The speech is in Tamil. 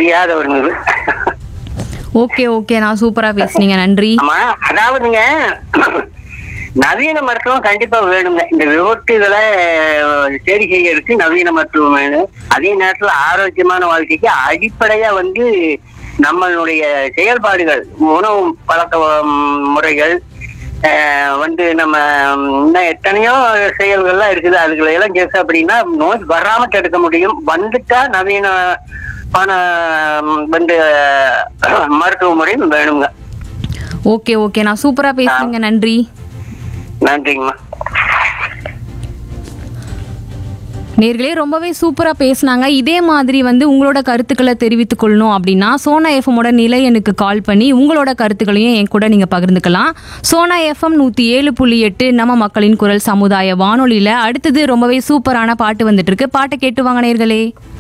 புரியாத ஒரு நிலை ஓகே ஓகே நான் சூப்பரா பேசுனீங்க நன்றி ஆமா அதாவதுங்க நவீன மருத்துவம் கண்டிப்பா வேணுங்க இந்த விபத்துகளை சரி செய்யறதுக்கு நவீன மருத்துவம் வேணும் அதே நேரத்துல ஆரோக்கியமான வாழ்க்கைக்கு அடிப்படையா வந்து நம்மளுடைய செயல்பாடுகள் உணவு பழக்க வ- முறைகள் அஹ், வந்து நம்ம இன்னும் எத்தனையோ செயல்கள்லாம் இருக்குது அதுகளை எல்லாம் கேட்க அப்படின்னா நோய் வராம தடுக்க முடியும் வந்துட்டா நவீன பண வந்து மருத்துவ முறையும் வேணுங்க ஓகே ஓகே நான் சூப்பரா பேசுனீங்க நன்றி நன்றிங்கம்மா நேர்களே ரொம்பவே சூப்பரா பேசுனாங்க இதே மாதிரி வந்து உங்களோட கருத்துக்களை தெரிவித்துக் கொள்ளணும் அப்படின்னா சோனா எஃப்எம்மோட நிலை எனக்கு கால் பண்ணி உங்களோட கருத்துக்களையும் என் கூட நீங்க பகிர்ந்துக்கலாம் சோனா எஃப்எம் நூத்தி ஏழு புள்ளி எட்டு நம்ம மக்களின் குரல் சமுதாய வானொலியில அடுத்தது ரொம்பவே சூப்பரான பாட்டு வந்துட்டு இருக்கு பாட்டை கேட்டு வாங்க நேர்களே